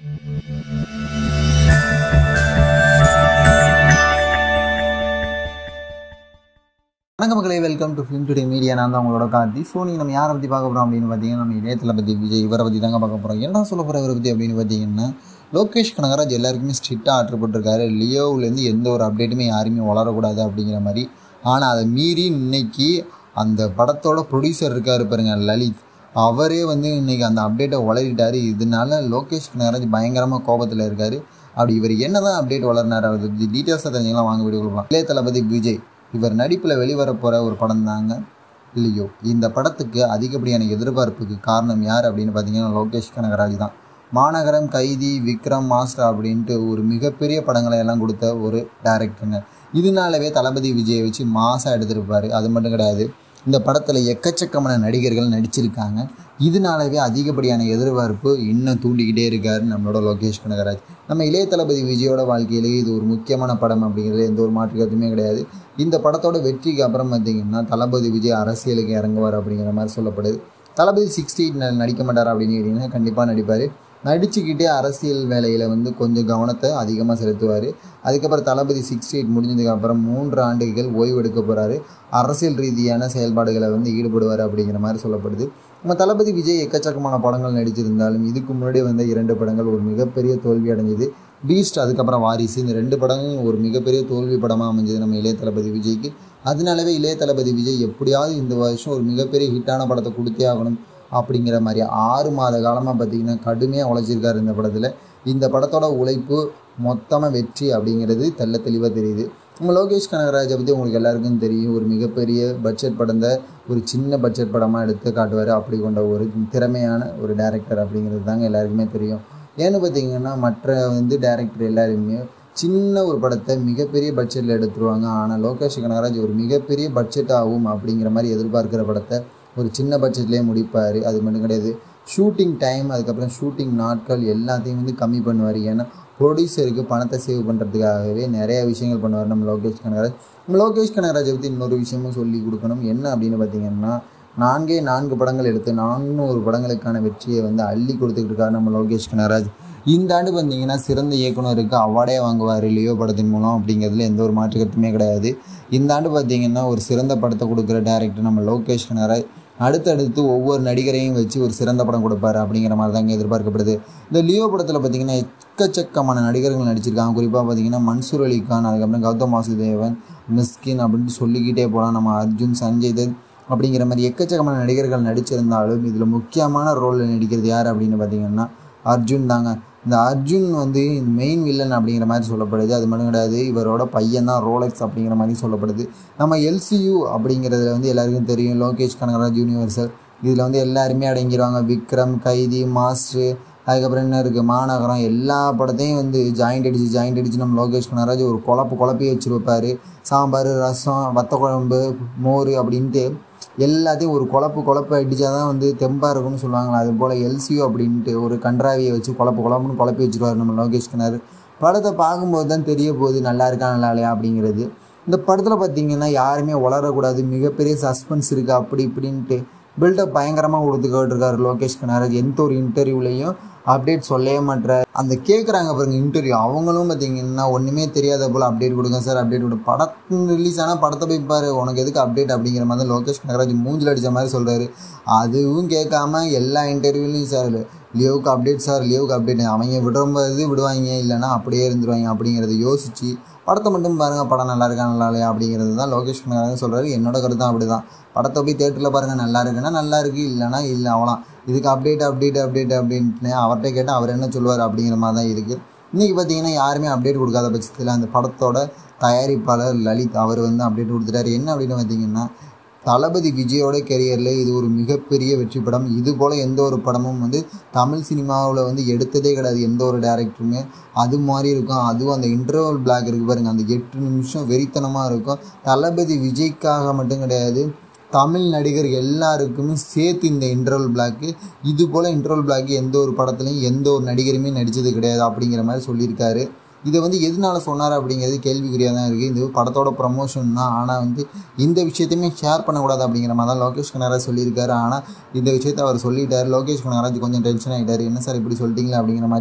வணக்கம் மக்களே welcome to Film Today Media நான் தான் உங்களோட கார்த்தி ஸோ நீங்கள் நம்ம யாரை பற்றி பார்க்க போகிறோம் அப்படின்னு பார்த்தீங்கன்னா நம்ம இளையத்தில் பற்றி விஜய் இவரை பற்றி தாங்க பார்க்க போகிறோம் என்ன சொல்ல போகிற இவரை பற்றி அப்படின்னு பார்த்தீங்கன்னா லோகேஷ் கனகராஜ் எல்லாருக்குமே ஸ்ட்ரிக்டாக ஆர்டர் போட்டிருக்காரு லியோவிலேருந்து எந்த ஒரு அப்டேட்டுமே யாருமே வளரக்கூடாது அப்படிங்கிற மாதிரி ஆனால் அதை மீறி இன்னைக்கு அந்த படத்தோட ப்ரொடியூசர் இருக்காரு பாருங்க லலித் அவரே வந்து இன்னைக்கு அந்த அப்டேட்டை வளரிட்டார் இதனால லோகேஷ் கனகராஜ் பயங்கரமாக கோபத்தில் இருக்கார் அப்படி இவர் என்ன தான் அப்டேட் வளர்னார் அதை பற்றி டீட்டெயில்ஸாக தெரிஞ்சுக்கலாம் வாங்க வீடியோ கொடுக்கலாம் இளைய தளபதி விஜய் இவர் நடிப்பில் வெளிவர போகிற ஒரு படம் தாங்க லியோ இந்த படத்துக்கு அதிகப்படியான எதிர்பார்ப்புக்கு காரணம் யார் அப்படின்னு பார்த்தீங்கன்னா லோகேஷ் கனகராஜ் தான் மாநகரம் கைதி விக்ரம் மாஸ்டர் அப்படின்ட்டு ஒரு மிகப்பெரிய படங்களை எல்லாம் கொடுத்த ஒரு டேரக்டருங்க இதனாலவே தளபதி விஜயை வச்சு மாசாக எடுத்திருப்பார் அது மட்டும் கிடையாது இந்த படத்தில் எக்கச்சக்கமான நடிகர்கள் நடிச்சிருக்காங்க இதனாலவே அதிகப்படியான எதிர்பார்ப்பு இன்னும் தூண்டிக்கிட்டே இருக்காரு நம்மளோட லோகேஷ் கனகராஜ் நம்ம இளைய தளபதி விஜயோட வாழ்க்கையிலேயே இது ஒரு முக்கியமான படம் அப்படிங்கிறது எந்த ஒரு மாற்று கருத்துமே கிடையாது இந்த படத்தோட வெற்றிக்கு அப்புறம் பார்த்தீங்கன்னா தளபதி விஜய் அரசியலுக்கு இறங்குவார் அப்படிங்கிற மாதிரி சொல்லப்படுது தளபதி சிக்ஸ்டி நடிக்க மாட்டார் அப்படின்னு கேட்டிங்கன்னா கண்டிப்பாக நடிப்பார் நடிச்சுக்கிட்டே அரசியல் வேலையில் வந்து கொஞ்சம் கவனத்தை அதிகமாக செலுத்துவார் அதுக்கப்புறம் தளபதி சிக்ஸ்டி எயிட் முடிஞ்சதுக்கப்புறம் மூன்று ஆண்டுகள் ஓய்வு எடுக்க போகிறாரு அரசியல் ரீதியான செயல்பாடுகளை வந்து ஈடுபடுவார் அப்படிங்கிற மாதிரி சொல்லப்படுது நம்ம தளபதி விஜய் எக்கச்சக்கமான படங்கள் நடிச்சிருந்தாலும் இதுக்கு முன்னாடி வந்த இரண்டு படங்கள் ஒரு மிகப்பெரிய தோல்வி அடைஞ்சது பீஸ்ட் அதுக்கப்புறம் வாரிசு இந்த ரெண்டு படங்களும் ஒரு மிகப்பெரிய தோல்வி படமாக அமைஞ்சது நம்ம இளைய தளபதி விஜய்க்கு அதனாலவே இளைய தளபதி விஜய் எப்படியாவது இந்த வருஷம் ஒரு மிகப்பெரிய ஹிட்டான படத்தை கொடுத்தே ஆகணும் அப்படிங்கிற மாதிரி ஆறு மாத காலமாக பார்த்திங்கன்னா கடுமையாக உழைச்சிருக்காரு இந்த படத்தில் இந்த படத்தோட உழைப்பு மொத்தமாக வெற்றி அப்படிங்கிறது தெல்ல தெளிவாக தெரியுது நம்ம லோகேஷ் கனகராஜை பற்றி உங்களுக்கு எல்லாருக்கும் தெரியும் ஒரு மிகப்பெரிய பட்ஜெட் படத்தை ஒரு சின்ன பட்ஜெட் படமாக எடுத்து காட்டுவார் அப்படி கொண்ட ஒரு திறமையான ஒரு டேரக்டர் அப்படிங்கிறது தாங்க எல்லாருக்குமே தெரியும் ஏன்னு பார்த்தீங்கன்னா மற்ற வந்து டேரக்டர் எல்லாருமே சின்ன ஒரு படத்தை மிகப்பெரிய பட்ஜெட்டில் எடுத்துருவாங்க ஆனால் லோகேஷ் கனகராஜ் ஒரு மிகப்பெரிய பட்ஜெட் ஆகும் அப்படிங்கிற மாதிரி எதிர்பார்க்குற படத்தை ஒரு சின்ன பட்ஜெட்லேயே முடிப்பார் அது மட்டும் கிடையாது ஷூட்டிங் டைம் அதுக்கப்புறம் ஷூட்டிங் நாட்கள் எல்லாத்தையும் வந்து கம்மி பண்ணுவார் ஏன்னா ப்ரொடியூசருக்கு பணத்தை சேவ் பண்ணுறதுக்காகவே நிறைய விஷயங்கள் பண்ணுவார் நம்ம லோகேஷ் கனகராஜ் நம்ம லோகேஷ் கனகராஜை பற்றி இன்னொரு விஷயமும் சொல்லி கொடுக்கணும் என்ன அப்படின்னு பார்த்தீங்கன்னா நான்கே நான்கு படங்கள் எடுத்து நானூறு படங்களுக்கான வெற்றியை வந்து அள்ளி கொடுத்துக்கிட்டு இருக்காரு நம்ம லோகேஷ் கனகராஜ் இந்த ஆண்டு பார்த்தீங்கன்னா சிறந்த இயக்குனருக்கு அவார்டே வாங்குவார் லியோ படத்தின் மூலம் அப்படிங்கிறதுல எந்த ஒரு மாற்று கருத்துமே கிடையாது இந்த ஆண்டு பார்த்தீங்கன்னா ஒரு சிறந்த படத்தை கொடுக்குற டேரக்டர் நம்ம லோகேஷ் கனகராஜ் அடுத்தடுத்து ஒவ்வொரு நடிகரையும் வச்சு ஒரு சிறந்த படம் கொடுப்பாரு அப்படிங்கிற மாதிரி தாங்க எதிர்பார்க்கப்படுது இந்த லியோ படத்தில் பார்த்தீங்கன்னா எக்கச்சக்கமான நடிகர்கள் நடிச்சிருக்காங்க குறிப்பாக பார்த்தீங்கன்னா மன்சூர் அலி கான் அதுக்கப்புறம் கௌதம் வாசுதேவன் மிஸ்கின் அப்படின்ட்டு சொல்லிக்கிட்டே போகலாம் நம்ம அர்ஜுன் சஞ்சய் தத் அப்படிங்கிற மாதிரி எக்கச்சக்கமான நடிகர்கள் நடிச்சிருந்தாலும் இதில் முக்கியமான ரோலில் நடிக்கிறது யார் அப்படின்னு பார்த்தீங்கன்னா அர்ஜுன் தாங்க இந்த அர்ஜுன் வந்து மெயின் வில்லன் அப்படிங்கிற மாதிரி சொல்லப்படுது அது மட்டும் கிடையாது இவரோட பையன் தான் ரோலெக்ஸ் அப்படிங்கிற மாதிரி சொல்லப்படுது நம்ம எல்சியூ அப்படிங்கிறதுல வந்து எல்லாருக்கும் தெரியும் லோகேஷ் கனகராஜ் யூனிவர்சல் இதில் வந்து எல்லாருமே அடங்கிடுவாங்க விக்ரம் கைதி மாஸ்டர் அதுக்கப்புறம் என்ன இருக்குது மாநகரம் எல்லா படத்தையும் வந்து ஜாயிண்ட் அடிச்சு ஜாயிண்ட் அடிச்சு நம்ம லோகேஷ் கனகராஜ் ஒரு குழப்பு குழப்பி வச்சுருப்பார் சாம்பார் ரசம் வத்த குழம்பு மோர் அப்படின்ட்டு எல்லாத்தையும் ஒரு குழப்பு குழப்பு அடித்தா தான் வந்து தெம்பாக இருக்கும்னு சொல்லுவாங்களா அது போல் எல்சியோ அப்படின்ட்டு ஒரு கன்றாவியை வச்சு குழப்பு குழம்புன்னு குழப்பி வச்சுருவார் நம்ம லோகேஷ் கனார் படத்தை பார்க்கும்போது தான் தெரிய போகுது நல்லா இருக்கா நல்லா இல்லையா அப்படிங்கிறது இந்த படத்தில் பார்த்தீங்கன்னா யாருமே வளரக்கூடாது மிகப்பெரிய சஸ்பென்ஸ் இருக்குது அப்படி இப்படின்ட்டு பில்டப் பயங்கரமாக கொடுத்துக்கிட்டு இருக்காரு லோகேஷ் கனகராஜ் எந்த ஒரு இன்டர்வியூலையும் அப்டேட் சொல்லவே மாட்டார் அந்த கேட்குறாங்க பாருங்க இன்டர்வியூ அவங்களும் பார்த்தீங்கன்னா ஒன்றுமே தெரியாத போல் அப்டேட் கொடுங்க சார் அப்டேட் கொடு படம் ரிலீஸ் ஆனால் படத்தை போய் பாரு உனக்கு எதுக்கு அப்டேட் அப்படிங்கிற மாதிரி தான் லோகேஷ் கனகராஜ் மூஞ்சில் அடித்த மாதிரி சொல்கிறாரு அதுவும் கேட்காம எல்லா இன்டர்வியூலையும் சார் லியோவுக்கு அப்டேட் சார் லியோவுக்கு அப்டேட் அவங்க விடும்போது விடுவாங்க இல்லைன்னா அப்படியே இருந்துருவாங்க அப்படிங்கிறத யோசித்து படத்தை மட்டும் பாருங்கள் படம் நல்லா இருக்கா நல்லா இல்லையா அப்படிங்கிறது தான் லோகேஷ் கனகராஜ் சொல்கிறாரு என்னோட கருத்தும் அப்படி தான் படத்தை போய் தேட்டரில் பாருங்கள் நல்லா இருக்குன்னா நல்லா இருக்குது இல்லைனா இல்லை அவலாம் இதுக்கு அப்டேட் அப்டேட் அப்டேட் அப்படின்ட்டு அவர்கிட்ட கேட்டால் அவர் என்ன சொல்லுவார் அப்படிங்கிற மாதிரி தான் இருக்குது இன்றைக்கி பார்த்தீங்கன்னா யாருமே அப்டேட் கொடுக்காத பட்சத்தில் அந்த படத்தோட தயாரிப்பாளர் லலித் அவர் வந்து அப்டேட் கொடுத்துட்டாரு என்ன அப்படின்னு பார்த்தீங்கன்னா தளபதி விஜயோட கெரியரில் இது ஒரு மிகப்பெரிய வெற்றி படம் இது போல் எந்த ஒரு படமும் வந்து தமிழ் சினிமாவில் வந்து எடுத்ததே கிடையாது எந்த ஒரு டேரக்டருமே அது மாதிரி இருக்கும் அதுவும் அந்த இன்டர்வல் பிளாக் இருக்குது பாருங்கள் அந்த எட்டு நிமிஷம் வெறித்தனமாக இருக்கும் தளபதி விஜய்க்காக மட்டும் கிடையாது தமிழ் நடிகர் எல்லாருக்குமே சேர்த்து இந்த இன்டர்வல் பிளாக்கு இது போல் இன்டர்வல் பிளாக் எந்த ஒரு படத்துலையும் எந்த ஒரு நடிகருமே நடித்தது கிடையாது அப்படிங்கிற மாதிரி சொல்லியிருக்காரு இதை வந்து எதனால சொன்னார் அப்படிங்கிறது கேள்விக்குறியாக தான் இருக்குது இது படத்தோட ப்ரமோஷன் தான் ஆனால் வந்து இந்த விஷயத்தையுமே ஷேர் பண்ணக்கூடாது அப்படிங்கிற மாதிரி தான் லோகேஷ் கனகராஜ் சொல்லியிருக்காரு ஆனால் இந்த விஷயத்தை அவர் சொல்லிட்டார் லோகேஷ் கனகராஜ் கொஞ்சம் டென்ஷன் ஆகிட்டார் என்ன சார் இப்படி சொல்லிட்டீங்களா அப்படிங்கிற மாதிரி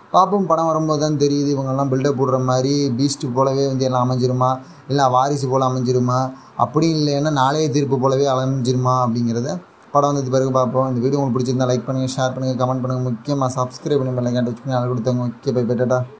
பார்ப்போம் படம் வரும்போது தான் தெரியுது இவங்கெல்லாம் பில்டப் போடுற மாதிரி பீஸ்ட் போலவே வந்து எல்லாம் அமைஞ்சிருமா இல்லை வாரிசு போல் அமைஞ்சிருமா அப்படி இல்லைன்னா நாளைய தீர்ப்பு போலவே அமைஞ்சிருமா அப்படிங்கிறத படம் வந்தது பிறகு பார்ப்போம் இந்த வீடியோ உங்களுக்கு பிடிச்சிருந்தா லைக் பண்ணுங்கள் ஷேர் பண்ணுங்கள் கமெண்ட் பண்ணுங்கள் முக்கியமாக சப்ஸ்கிரைப் பண்ணி பெல்லைக்கான் டச் பண்ணி அதை கொடுத்தவங்க ஓகே பை பெட்டா